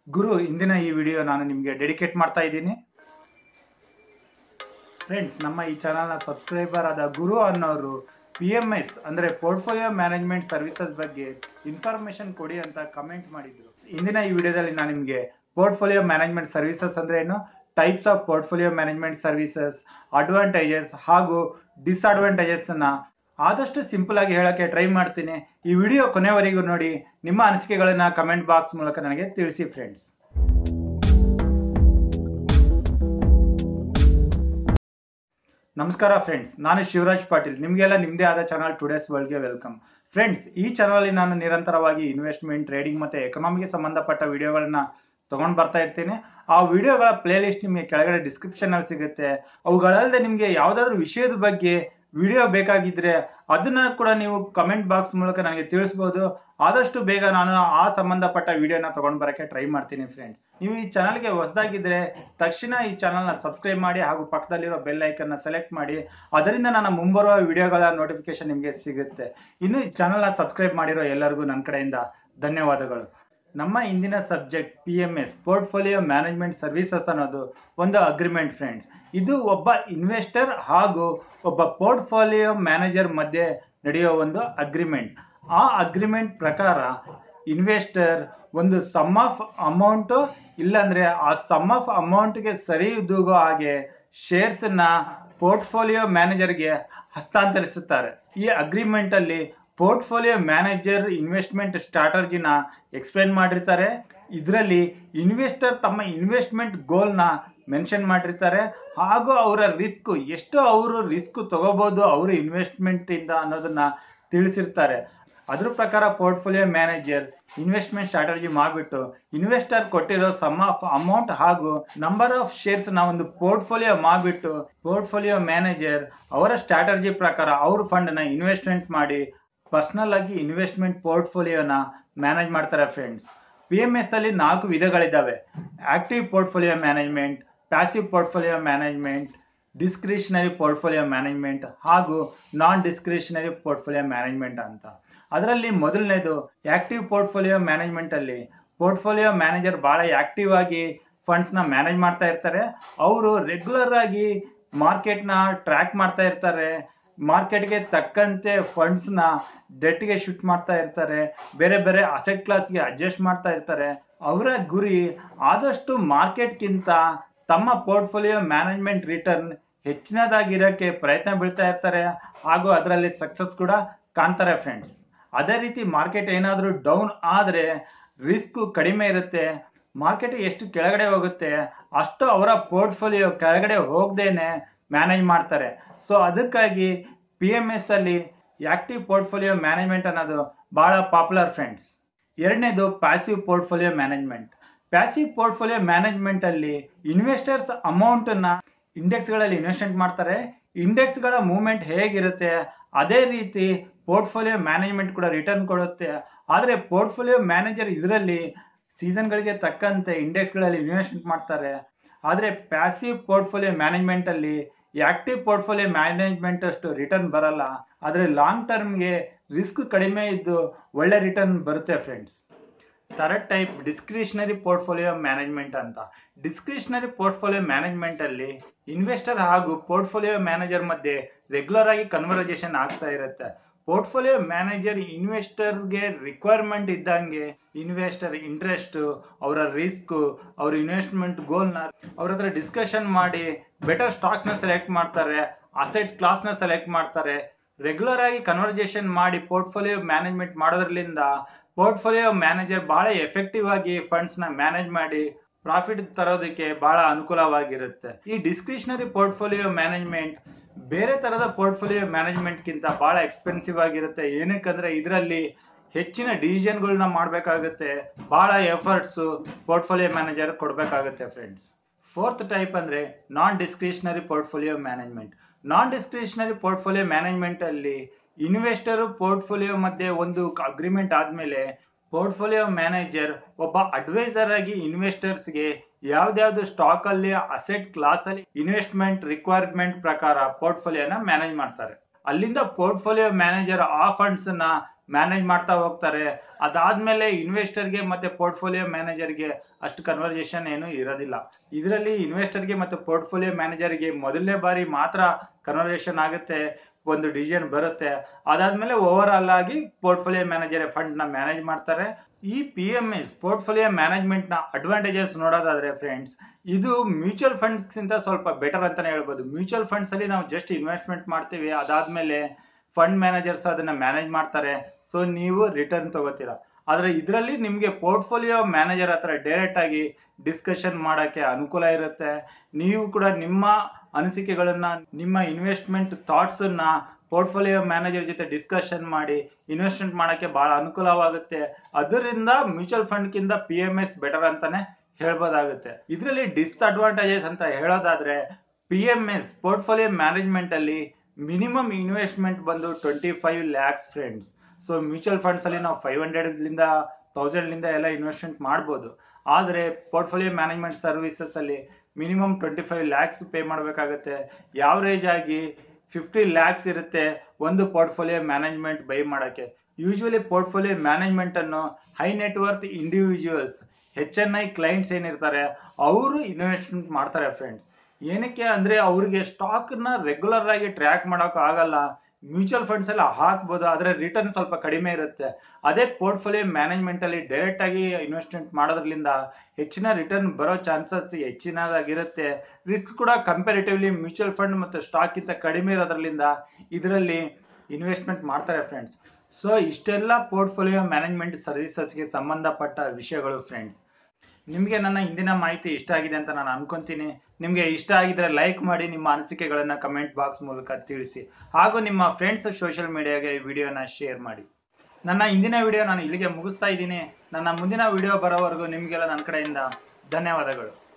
ಗುರು ಇಂದಿನ ಈ ವಿಡಿಯೋ ನಾನು ನಿಮಗೆ ಡೆಡಿಕೇಟ್ ಮಾಡ್ತಾ ಇದ್ದೀನಿ ಫ್ರೆಂಡ್ಸ್ ನಮ್ಮ ಈ ಚಾನಲ್ನ ಸಬ್ಸ್ಕ್ರೈಬರ್ ಆದ ಗುರು ಅನ್ನೋರು ಪಿ ಎಮ್ ಎಸ್ ಅಂದರೆ ಪೋರ್ಟ್ಫೋಲಿಯೋ ಮ್ಯಾನೇಜ್ಮೆಂಟ್ ಸರ್ವಿಸಸ್ ಬಗ್ಗೆ ಇನ್ಫಾರ್ಮೇಶನ್ ಕೊಡಿ ಅಂತ ಕಮೆಂಟ್ ಮಾಡಿದ್ರು ಇಂದಿನ ಈ ವಿಡಿಯೋದಲ್ಲಿ ನಾನು ನಿಮಗೆ ಪೋರ್ಟ್ಫೋಲಿಯೋ ಮ್ಯಾನೇಜ್ಮೆಂಟ್ ಸರ್ವಿಸಸ್ ಅಂದ್ರೆ ಏನು types of portfolio management services advantages ಹಾಗೂ ಡಿಸ್ಅಡ್ವಾಂಟೇಜಸ್ ಅನ್ನ ಆದಷ್ಟು ಸಿಂಪಲ್ ಆಗಿ ಹೇಳಕ್ಕೆ ಟ್ರೈ ಮಾಡ್ತೀನಿ ಈ ವಿಡಿಯೋ ಕೊನೆವರೆಗೂ ನೋಡಿ ನಿಮ್ಮ ಅನಿಸಿಕೆಗಳನ್ನ ಕಮೆಂಟ್ ಬಾಕ್ಸ್ ಮೂಲಕ ನನಗೆ ತಿಳಿಸಿ ಫ್ರೆಂಡ್ಸ್ ನಮಸ್ಕಾರ ಫ್ರೆಂಡ್ಸ್ ನಾನು ಶಿವರಾಜ್ ಪಾಟೀಲ್ ನಿಮಗೆಲ್ಲ ನಿಮ್ಮದೇ ಆದ ಚಾನಲ್ ಟುಡೇಸ್ ವರ್ಲ್ಡ್ಗೆ ವೆಲ್ಕಮ್ ಫ್ರೆಂಡ್ಸ್ ಈ ಚಾನಲಲ್ಲಿ ನಾನು ನಿರಂತರವಾಗಿ ಇನ್ವೆಸ್ಟ್ಮೆಂಟ್ ಟ್ರೇಡಿಂಗ್ ಮತ್ತು ಎಕನಾಮಿಗೆ ಸಂಬಂಧಪಟ್ಟ ವಿಡಿಯೋಗಳನ್ನ ತೊಗೊಂಡು ಬರ್ತಾ ಇರ್ತೀನಿ ಆ ವಿಡಿಯೋಗಳ ಪ್ಲೇ ಲಿಸ್ಟ್ ನಿಮಗೆ ಕೆಳಗಡೆ ಡಿಸ್ಕ್ರಿಪ್ಷನಲ್ಲಿ ಸಿಗುತ್ತೆ ಅವುಗಳಲ್ಲದೆ ನಿಮಗೆ ಯಾವುದಾದ್ರೂ ವಿಷಯದ ಬಗ್ಗೆ ವಿಡಿಯೋ ಬೇಕಾಗಿದ್ರೆ ಅದನ್ನ ಕೂಡ ನೀವು ಕಮೆಂಟ್ ಬಾಕ್ಸ್ ಮೂಲಕ ನನಗೆ ತಿಳಿಸ್ಬೋದು ಆದಷ್ಟು ಬೇಗ ನಾನು ಆ ಸಂಬಂಧಪಟ್ಟ ವಿಡಿಯೋನ ತಗೊಂಡು ಬರೋಕ್ಕೆ ಟ್ರೈ ಮಾಡ್ತೀನಿ ಫ್ರೆಂಡ್ಸ್ ನೀವು ಈ ಚಾನಲ್ಗೆ ಹೊಸದಾಗಿದ್ರೆ ತಕ್ಷಣ ಈ ಚಾನಲ್ನ ಸಬ್ಸ್ಕ್ರೈಬ್ ಮಾಡಿ ಹಾಗೂ ಪಕ್ಕದಲ್ಲಿರೋ ಬೆಲ್ ಐಕನ್ನ ಸೆಲೆಕ್ಟ್ ಮಾಡಿ ಅದರಿಂದ ನನ್ನ ಮುಂಬರುವ ವಿಡಿಯೋಗಳ ನೋಟಿಫಿಕೇಶನ್ ನಿಮಗೆ ಸಿಗುತ್ತೆ ಇನ್ನು ಈ ಚಾನಲ್ನ ಸಬ್ಸ್ಕ್ರೈಬ್ ಮಾಡಿರೋ ಎಲ್ಲರಿಗೂ ನನ್ನ ಕಡೆಯಿಂದ ಧನ್ಯವಾದಗಳು ನಮ್ಮ ಇಂದಿನ subject P M S portfolio management services ಅನ್ನೋದು ಒಂದು ಅಗ್ರಿಮೆಂಟ್ ಫ್ರೆಂಡ್ಸ್ ಇದು ಒಬ್ಬ ಇನ್ವೆಸ್ಟರ್ ಹಾಗೂ ಒಬ್ಬ ಪೋರ್ಟ್ಫೋಲಿಯೋ ಮ್ಯಾನೇಜರ್ ಮಧ್ಯೆ ನಡೆಯೋ ಒಂದು ಅಗ್ರಿಮೆಂಟ್ ಆ ಅಗ್ರಿಮೆಂಟ್ ಪ್ರಕಾರ ಇನ್ವೆಸ್ಟರ್ ಒಂದು ಸಮ್ ಆಫ್ ಅಮೌಂಟು ಇಲ್ಲಾಂದ್ರೆ ಆ ಸಮ್ ಆಫ್ ಅಮೌಂಟ್ಗೆ ಸರಿ ದೂಗೋ ಹಾಗೆ ಶೇರ್ಸ್ನ ಪೋರ್ಟ್ಫೋಲಿಯೋ ಮ್ಯಾನೇಜರ್ಗೆ ಹಸ್ತಾಂತರಿಸುತ್ತಾರೆ ಈ ಅಗ್ರಿಮೆಂಟ್ ಅಲ್ಲಿ ಪೋರ್ಟ್ಫೋಲಿಯೋ ಮ್ಯಾನೇಜರ್ ಇನ್ವೆಸ್ಟ್ಮೆಂಟ್ ಸ್ಟ್ರಾಟಜಿನ ಎಕ್ಸ್ಪ್ಲೇನ್ ಮಾಡಿರ್ತಾರೆ ಇದರಲ್ಲಿ ಇನ್ವೆಸ್ಟರ್ ತಮ್ಮ ಇನ್ವೆಸ್ಟ್ಮೆಂಟ್ ಗೋಲ್ನ ಮೆನ್ಷನ್ ಮಾಡಿರ್ತಾರೆ ಹಾಗೂ ಅವರ ರಿಸ್ಕ್ ಎಷ್ಟು ಅವರು ರಿಸ್ಕ್ ತಗೋಬಹುದು ಅವ್ರ ಇನ್ವೆಸ್ಟ್ಮೆಂಟ್ ಇಂದ ಅನ್ನೋದನ್ನ ತಿಳಿಸಿರ್ತಾರೆ ಅದ್ರ ಪ್ರಕಾರ ಪೋರ್ಟ್ಫೋಲಿಯೋ ಮ್ಯಾನೇಜರ್ ಇನ್ವೆಸ್ಟ್ಮೆಂಟ್ ಸ್ಟ್ರಾಟಜಿ ಮಾಡಿಬಿಟ್ಟು ಇನ್ವೆಸ್ಟರ್ ಕೊಟ್ಟಿರೋ ಸಮ್ ಆಫ್ ಅಮೌಂಟ್ ಹಾಗೂ ನಂಬರ್ ಆಫ್ ಶೇರ್ಸ್ ನ ಒಂದು ಪೋರ್ಟ್ಫೋಲಿಯೋ ಮಾಡಿಬಿಟ್ಟು ಪೋರ್ಟ್ಫೋಲಿಯೋ ಮ್ಯಾನೇಜರ್ ಅವರ ಸ್ಟ್ರಾಟಜಿ ಪ್ರಕಾರ ಅವ್ರ ಫಂಡ್ ನ ಇನ್ವೆಸ್ಟ್ಮೆಂಟ್ ಮಾಡಿ ಪರ್ಸನಲ್ ಆಗಿ ಇನ್ವೆಸ್ಟ್ಮೆಂಟ್ ಪೋರ್ಟ್ಫೋಲಿಯೋನ ಮ್ಯಾನೇಜ್ ಮಾಡ್ತಾರೆ ಫ್ರೆಂಡ್ಸ್ ಪಿ ಎಮ್ ಎಸ್ ಅಲ್ಲಿ ನಾಲ್ಕು ವಿಧಗಳಿದ್ದಾವೆ active portfolio management passive portfolio management discretionary portfolio management ಹಾಗೂ ನಾನ್ ಡಿಸ್ಕ್ರಿಷನರಿ ಪೋರ್ಟ್ಫೋಲಿಯೋ ಮ್ಯಾನೇಜ್ಮೆಂಟ್ ಅಂತ ಅದರಲ್ಲಿ ಮೊದಲನೇದು ಆಕ್ಟಿವ್ ಪೋರ್ಟ್ಫೋಲಿಯೋ ಮ್ಯಾನೇಜ್ಮೆಂಟ್ ಅಲ್ಲಿ ಪೋರ್ಟ್ಫೋಲಿಯೋ ಮ್ಯಾನೇಜರ್ ಬಹಳ ಆಕ್ಟಿವ್ ಆಗಿ ಫಂಡ್ಸ್ ನ ಮ್ಯಾನೇಜ್ ಮಾಡ್ತಾ ಇರ್ತಾರೆ ಅವರು ರೆಗ್ಯುಲರ್ ಆಗಿ ಮಾರ್ಕೆಟ್ ನ ಟ್ರ್ಯಾಕ್ ಮಾಡ್ತಾ ಇರ್ತಾರೆ ಮಾರ್ಕೆಟ್ಗೆ ತಕ್ಕಂತೆ ಫಂಡ್ಸ್ ನ ಡೆಟ್ಗೆ ಶಿಫ್ಟ್ ಮಾಡ್ತಾ ಇರ್ತಾರೆ ಬೇರೆ ಬೇರೆ ಅಸೆಟ್ ಕ್ಲಾಸ್ಗೆ ಅಡ್ಜಸ್ಟ್ ಮಾಡ್ತಾ ಇರ್ತಾರೆ ಅವರ ಗುರಿ ಆದಷ್ಟು ಮಾರ್ಕೆಟ್ಗಿಂತ ತಮ್ಮ ಪೋರ್ಟ್ಫೋಲಿಯೋ ಮ್ಯಾನೇಜ್ಮೆಂಟ್ ರಿಟರ್ನ್ ಹೆಚ್ಚಿನದಾಗಿರೋಕ್ಕೆ ಪ್ರಯತ್ನ ಬೀಳ್ತಾ ಇರ್ತಾರೆ ಹಾಗೂ ಅದರಲ್ಲಿ ಸಕ್ಸಸ್ ಕೂಡ ಕಾಣ್ತಾರೆ ಫ್ರೆಂಡ್ಸ್ ಅದೇ ರೀತಿ ಮಾರ್ಕೆಟ್ ಏನಾದರೂ ಡೌನ್ ಆದರೆ ರಿಸ್ಕ್ ಕಡಿಮೆ ಇರುತ್ತೆ ಮಾರ್ಕೆಟ್ ಎಷ್ಟು ಕೆಳಗಡೆ ಹೋಗುತ್ತೆ ಅಷ್ಟು ಅವರ ಪೋರ್ಟ್ಫೋಲಿಯೋ ಕೆಳಗಡೆ ಹೋಗದೇನೆ ಮ್ಯಾನೇಜ್ ಮಾಡ್ತಾರೆ ಸೊ ಅದಕ್ಕಾಗಿ ಪಿ ಎಮ್ ಎಸ್ ಅಲ್ಲಿ ಆಕ್ಟಿವ್ ಪೋರ್ಟ್ಫೋಲಿಯೋ ಮ್ಯಾನೇಜ್ಮೆಂಟ್ ಅನ್ನೋದು ಬಹಳ ಪಾಪ್ಯುಲರ್ ಫ್ರೆಂಡ್ಸ್ ಎರಡನೇದು passive portfolio management passive portfolio management ಅಲ್ಲಿ ಇನ್ವೆಸ್ಟರ್ಸ್ ಅಮೌಂಟ್ ನ ಇಂಡೆಕ್ಸ್ ಗಳಲ್ಲಿ ಇನ್ವೆಸ್ಟ್ಮೆಂಟ್ ಮಾಡ್ತಾರೆ ಇಂಡೆಕ್ಸ್ ಗಳ ಮೂವ್ಮೆಂಟ್ ಹೇಗಿರುತ್ತೆ ಅದೇ ರೀತಿ ಪೋರ್ಟ್ಫೋಲಿಯೋ ಮ್ಯಾನೇಜ್ಮೆಂಟ್ ಕೂಡ ರಿಟರ್ನ್ ಕೊಡುತ್ತೆ ಆದರೆ ಪೋರ್ಟ್ಫೋಲಿಯೋ ಮ್ಯಾನೇಜರ್ ಇದರಲ್ಲಿ ಸೀಸನ್ಗಳಿಗೆ ತಕ್ಕಂತೆ ಇಂಡೆಕ್ಸ್ಗಳಲ್ಲಿ ಇನ್ವೆಸ್ಟ್ಮೆಂಟ್ ಮಾಡ್ತಾರೆ ಆದರೆ ಪ್ಯಾಸಿವ್ ಪೋರ್ಟ್ಫೋಲಿಯೋ ಮ್ಯಾನೇಜ್ಮೆಂಟ್ ಅಲ್ಲಿ ಆಕ್ಟಿವ್ ಪೋರ್ಟ್ಫೋಲಿಯೋ ಮ್ಯಾನೇಜ್ಮೆಂಟ್ ಅಷ್ಟು ರಿಟರ್ನ್ ಬರಲ್ಲ ಆದರೆ ಲಾಂಗ್ ಟರ್ಮ್ಗೆ ರಿಸ್ಕ್ ಕಡಿಮೆ ಇದ್ದು ಒಳ್ಳೆ ರಿಟರ್ನ್ ಬರುತ್ತೆ friends third type discretionary portfolio management ಅಂತ ಡಿಸ್ಕ್ರಿಷನರಿ ಪೋರ್ಟ್ಫೋಲಿಯೋ ಮ್ಯಾನೇಜ್ಮೆಂಟ್ ಅಲ್ಲಿ ಇನ್ವೆಸ್ಟರ್ ಹಾಗೂ ಪೋರ್ಟ್ಫೋಲಿಯೋ ಮ್ಯಾನೇಜರ್ ಮಧ್ಯೆ ರೆಗ್ಯುಲರ್ ಆಗಿ ಕನ್ವರ್ಜೇಷನ್ ಆಗ್ತಾ ಇರುತ್ತೆ ಪೋರ್ಟ್ಫೋಲಿಯೋ ಮ್ಯಾನೇಜರ್ ಇನ್ವೆಸ್ಟರ್ಗೆ ರಿಕ್ವೈರ್ಮೆಂಟ್ ಇದ್ದಂಗೆ ಇನ್ವೆಸ್ಟರ್ ಇಂಟ್ರೆಸ್ಟ್ ಅವರ ರಿಸ್ಕ್ ಅವ್ರ ಇನ್ವೆಸ್ಟ್ಮೆಂಟ್ ಗೋಲ್ನ ಅವ್ರ ಹತ್ರ ಡಿಸ್ಕಷನ್ ಮಾಡಿ ಬೆಟರ್ ಸ್ಟಾಕ್ ನ ಸೆಲೆಕ್ಟ್ ಮಾಡ್ತಾರೆ ಅಸೆಟ್ ಕ್ಲಾಸ್ ನ ಸೆಲೆಕ್ಟ್ ಮಾಡ್ತಾರೆ ರೆಗ್ಯುಲರ್ ಆಗಿ ಕನ್ವರ್ಜೇಷನ್ ಮಾಡಿ ಪೋರ್ಟ್ಫೋಲಿಯೋ ಮ್ಯಾನೇಜ್ಮೆಂಟ್ ಮಾಡೋದ್ರಲ್ಲಿಂದ ಪೋರ್ಟ್ಫೋಲಿಯೋ ಮ್ಯಾನೇಜರ್ ಬಹಳ ಎಫೆಕ್ಟಿವ್ ಆಗಿ ಫಂಡ್ಸ್ ನ ಮ್ಯಾನೇಜ್ ಮಾಡಿ ಪ್ರಾಫಿಟ್ ತರೋದಕ್ಕೆ ಬಹಳ ಅನುಕೂಲವಾಗಿರುತ್ತೆ ಈ ಡಿಸ್ಕ್ರಿಷನರಿ ಪೋರ್ಟ್ಫೋಲಿಯೋ ಮ್ಯಾನೇಜ್ಮೆಂಟ್ ಬೇರೆ ತರದ ಪೋರ್ಟ್ಫೋಲಿಯೋ ಮ್ಯಾನೇಜ್ಮೆಂಟ್ಗಿಂತ ಬಹಳ ಎಕ್ಸ್ಪೆನ್ಸಿವ್ ಆಗಿರುತ್ತೆ ಏನಕ್ಕಂದ್ರೆ ಇದರಲ್ಲಿ ಹೆಚ್ಚಿನ ಡಿಸಿಷನ್ಗಳನ್ನ ಮಾಡಬೇಕಾಗುತ್ತೆ ಬಹಳ ಎಫರ್ಟ್ಸ್ ಪೋರ್ಟ್ಫೋಲಿಯೋ ಮ್ಯಾನೇಜರ್ ಕೊಡಬೇಕಾಗುತ್ತೆ ಫ್ರೆಂಡ್ಸ್ ಫೋರ್ತ್ ಟೈಪ್ ಅಂದ್ರೆ non discretionary portfolio management non discretionary portfolio management ಅಲ್ಲಿ ಇನ್ವೆಸ್ಟರ್ ಪೋರ್ಟ್ಫೋಲಿಯೋ ಮಧ್ಯೆ ಒಂದು ಅಗ್ರಿಮೆಂಟ್ ಆದ್ಮೇಲೆ ಪೋರ್ಟ್ಫೋಲಿಯೋ ಮ್ಯಾನೇಜರ್ ಒಬ್ಬ ಅಡ್ವೈಸರ್ ಆಗಿ ಇನ್ವೆಸ್ಟರ್ಸ್ಗೆ ಯಾವ್ದಾವ್ದು ಸ್ಟಾಕ್ ಅಲ್ಲಿ ಅಸೆಟ್ ಕ್ಲಾಸ್ ಅಲ್ಲಿ ಇನ್ವೆಸ್ಟ್ಮೆಂಟ್ ರಿಕ್ವೈರ್ಮೆಂಟ್ ಪ್ರಕಾರ ಪೋರ್ಟ್ಫೋಲಿಯೋನ ಮ್ಯಾನೇಜ್ ಮಾಡ್ತಾರೆ ಅಲ್ಲಿಂದ ಪೋರ್ಟ್ಫೋಲಿಯೋ ಮ್ಯಾನೇಜರ್ ಆ ಫಂಡ್ಸ್ ನ ಮ್ಯಾನೇಜ್ ಮಾಡ್ತಾ ಹೋಗ್ತಾರೆ ಅದಾದ್ಮೇಲೆ ಇನ್ವೆಸ್ಟರ್ಗೆ ಮತ್ತೆ ಪೋರ್ಟ್ಫೋಲಿಯೋ ಮ್ಯಾನೇಜರ್ಗೆ ಅಷ್ಟು ಕನ್ವರ್ಜೇಷನ್ ಏನು ಇರೋದಿಲ್ಲ ಇದರಲ್ಲಿ ಇನ್ವೆಸ್ಟರ್ಗೆ ಮತ್ತೆ ಪೋರ್ಟ್ಫೋಲಿಯೋ ಮ್ಯಾನೇಜರ್ಗೆ ಮೊದಲನೇ ಬಾರಿ ಮಾತ್ರ ಕನ್ವರ್ಜೇಷನ್ ಆಗುತ್ತೆ ಒಂದು ಡಿಸಿಷನ್ ಬರುತ್ತೆ ಅದಾದ್ಮೇಲೆ ಓವರ್ ಆಲ್ ಆಗಿ ಪೋರ್ಟ್ಫೋಲಿಯೋ ಮ್ಯಾನೇಜರ್ ಫಂಡ್ ನ ಮ್ಯಾನೇಜ್ ಮಾಡ್ತಾರೆ ಈ P M S portfolio management ನ ಅಡ್ವಾಂಟೇಜಸ್ ನೋಡೋದಾದ್ರೆ ಫ್ರೆಂಡ್ಸ್ ಇದು ಮ್ಯೂಚುವಲ್ ಫಂಡ್ಸ್ ಗಿಂತ ಸ್ವಲ್ಪ ಬೆಟರ್ ಅಂತಾನೆ ಹೇಳ್ಬೋದು ಮ್ಯೂಚುವಲ್ ಫಂಡ್ಸ್ ಅಲ್ಲಿ ನಾವು ಜಸ್ಟ್ ಇನ್ವೆಸ್ಟ್ಮೆಂಟ್ ಮಾಡ್ತೀವಿ ಅದಾದ್ಮೇಲೆ ಫಂಡ್ ಮ್ಯಾನೇಜರ್ಸ್ ಅದನ್ನ ಮ್ಯಾನೇಜ್ ಮಾಡ್ತಾರೆ ಸೊ ನೀವು ರಿಟರ್ನ್ ತಗೋತೀರಾ ಆದ್ರೆ ಇದರಲ್ಲಿ ನಿಮ್ಗೆ ಪೋರ್ಟ್ಫೋಲಿಯೋ ಮ್ಯಾನೇಜರ್ ಹತ್ರ ಡೈರೆಕ್ಟ್ ಆಗಿ ಡಿಸ್ಕಷನ್ ಮಾಡಕ್ಕೆ ಅನುಕೂಲ ಇರುತ್ತೆ ನೀವು ಕೂಡ ನಿಮ್ಮ ಅನಿಸಿಕೆಗಳನ್ನ ನಿಮ್ಮ ಇನ್ವೆಸ್ಟ್ಮೆಂಟ್ ಥಾಟ್ಸ್ ಅನ್ನ ಪೋರ್ಟ್ಫೋಲಿಯೋ ಮ್ಯಾನೇಜರ್ ಜೊತೆ ಡಿಸ್ಕಷನ್ ಮಾಡಿ ಇನ್ವೆಸ್ಟ್ಮೆಂಟ್ ಮಾಡಕ್ಕೆ ಬಹಳ ಅನುಕೂಲವಾಗುತ್ತೆ ಅದರಿಂದ ಮ್ಯೂಚುವಲ್ ಫಂಡ್ ಕಿಂತ ಪಿ ಎಂ ಎಸ್ ಬೆಟರ್ ಅಂತಾನೆ ಹೇಳ್ಬೋದಾಗುತ್ತೆ ಇದರಲ್ಲಿ ಡಿಸ್ಅಡ್ವಾಂಟೇಜಸ್ ಅಂತ ಹೇಳೋದಾದ್ರೆ P M S portfolio management ಅಲ್ಲಿ ಮಿನಿಮಮ್ ಇನ್ವೆಸ್ಟ್ಮೆಂಟ್ ಬಂದು twenty five lakhs friends so mutual funds ಅಲ್ಲಿ ನಾವು ಫೈವ್ ಹಂಡ್ರೆಡ್ ಲಿಂದ ತೌಸಂಡ್ ಲಿಂದ ಎಲ್ಲ ಇನ್ವೆಸ್ಟ್ಮೆಂಟ್ ಮಾಡ್ಬೋದು ಆದ್ರೆ ಪೋರ್ಟ್ಫೋಲಿಯೋ ಮ್ಯಾನೇಜ್ಮೆಂಟ್ ಸರ್ವಿಸಸ್ ಅಲ್ಲಿ minimum twenty five lakhs pay ಮಾಡಬೇಕಾಗುತ್ತೆ ಯಾವರೇಜ್ ಆಗಿ ಫಿಫ್ಟಿ ಲ್ಯಾಕ್ಸ್ ಇರುತ್ತೆ ಒಂದು ಪೋರ್ಟ್ಫೋಲಿಯೋ ಮ್ಯಾನೇಜ್ಮೆಂಟ್ ಬೈ ಮಾಡಕ್ಕೆ ಯೂಶುವಲಿ ಪೋರ್ಟ್ಫೋಲಿಯೋ ಮ್ಯಾನೇಜ್ಮೆಂಟ್ ಅನ್ನು high net worth individuals H N I clients ಏನಿರ್ತಾರೆ ಅವರು ಇನ್ವೆಸ್ಟ್ಮೆಂಟ್ ಮಾಡ್ತಾರೆ ಫ್ರೆಂಡ್ಸ್ ಏನಕ್ಕೆ ಅಂದ್ರೆ ಅವ್ರಿಗೆ ಸ್ಟಾಕ್ ನ ರೆಗ್ಯುಲರ್ ಆಗಿ ಟ್ರ್ಯಾಕ್ ಮಾಡೋಕೆ ಆಗಲ್ಲ ಮ್ಯೂಚುವಲ್ ಫಂಡ್ಸ್ ಎಲ್ಲ ಹಾಕ್ಬೋದು ಆದ್ರೆ ರಿಟರ್ನ್ ಸ್ವಲ್ಪ ಕಡಿಮೆ ಇರುತ್ತೆ ಅದೇ ಪೋರ್ಟ್ಫೋಲಿಯೋ ಮ್ಯಾನೇಜ್ಮೆಂಟ್ ಅಲ್ಲಿ ಡೈರೆಕ್ಟ್ ಆಗಿ ಇನ್ವೆಸ್ಟ್ಮೆಂಟ್ ಮಾಡೋದ್ರಿಂದ ಹೆಚ್ಚಿನ ರಿಟರ್ನ್ ಬರೋ ಚಾನ್ಸಸ್ ಹೆಚ್ಚಿನದಾಗಿರುತ್ತೆ ರಿಸ್ಕ್ ಕೂಡ ಕಂಪ್ಯಾರಿಟಿವ್ಲಿ ಮ್ಯೂಚುವಲ್ ಫಂಡ್ ಮತ್ತು ಸ್ಟಾಕ್ ಗಿಂತ ಕಡಿಮೆ ಇರೋದ್ರಿಂದ ಇದರಲ್ಲಿ ಇನ್ವೆಸ್ಟ್ಮೆಂಟ್ ಮಾಡ್ತಾರೆ ಫ್ರೆಂಡ್ಸ್ ಸೊ ಇಷ್ಟೆಲ್ಲ ಪೋರ್ಟ್ಫೋಲಿಯೋ ಮ್ಯಾನೇಜ್ಮೆಂಟ್ ಸರ್ವಿಸಸ್ಗೆ ಸಂಬಂಧಪಟ್ಟ ವಿಷಯಗಳು ಫ್ರೆಂಡ್ಸ್ ನಿಮಗೆ ನನ್ನ ಹಿಂದಿನ ಮಾಹಿತಿ ಇಷ್ಟ ಆಗಿದೆ ಅಂತ ನಾನು ಅನ್ಕೊಂತೀನಿ ನಿಮಗೆ ಇಷ್ಟ ಆಗಿದ್ರೆ ಲೈಕ್ ಮಾಡಿ ನಿಮ್ಮ ಅನಿಸಿಕೆಗಳನ್ನ ಕಮೆಂಟ್ ಬಾಕ್ಸ್ ಮೂಲಕ ತಿಳಿಸಿ ಹಾಗೂ ನಿಮ್ಮ ಫ್ರೆಂಡ್ಸ್ ಸೋಷಿಯಲ್ ಮೀಡಿಯಾಗೆ ಈ ವಿಡಿಯೋನ ಶೇರ್ ಮಾಡಿ ನನ್ನ ಇಂದಿನ ವಿಡಿಯೋ ನಾನು ಇಲ್ಲಿಗೆ ಮುಗಿಸ್ತಾ ಇದ್ದೀನಿ ನನ್ನ ಮುಂದಿನ ವಿಡಿಯೋ ಬರೋವರೆಗೂ ನಿಮಗೆಲ್ಲ ನನ್ನ ಕಡೆಯಿಂದ ಧನ್ಯವಾದಗಳು